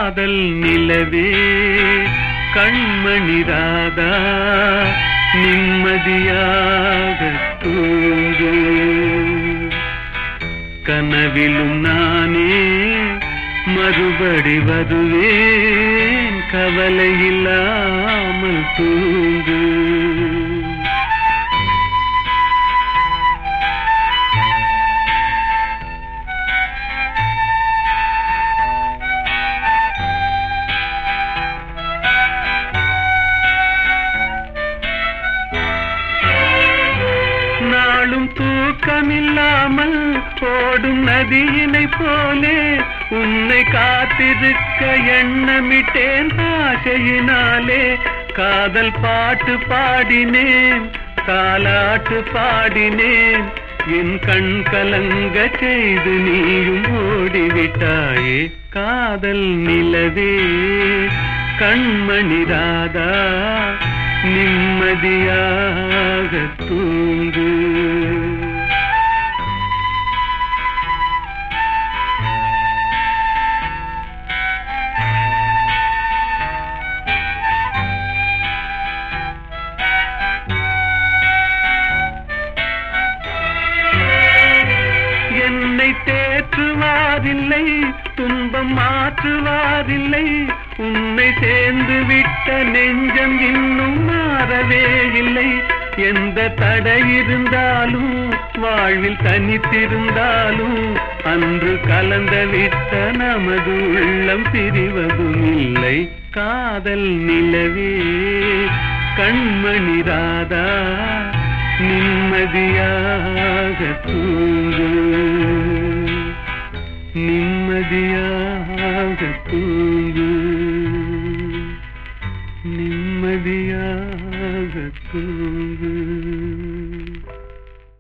காதல் நிலவே கண்மணி ராதா நிம்மதியாக தூங்கு கனவிலும் நானே மறுபடி வருவேன் கவலை இல்லாமல் தூங்கு நாளும் தூக்கமில்லாமல் ஓடும் நதியினை போலே உன்னை காத்திருக்க எண்ணமிட்டேன் ஆசையினாலே காதல் பாட்டு பாடினேன் தாலாட்டு பாடினேன் என் கண் கலங்க செய்து நீயும் ஓடிவிட்டாயே காதல் நிலவே கண்மணி ராதா நிம்மதியாக தூங்கு என்னை தேற்றுவாரில்லை துன்பம் மாற்றுவாரில்லை உன்னை சேர்ந்து விட்ட நெஞ்சம் இன்னும் மாறவே இல்லை எந்த தடை இருந்தாலும் வாழ்வில் தனித்திருந்தாலும் அன்று கலந்த விட்ட நமது உள்ளம் பிரிவதும் இல்லை காதல் நிலவே கண்மணி ராதா நிம்மதியாக தூங்கு நிம்மதியாக தூங்கு நிம்மதியாக தூங்கு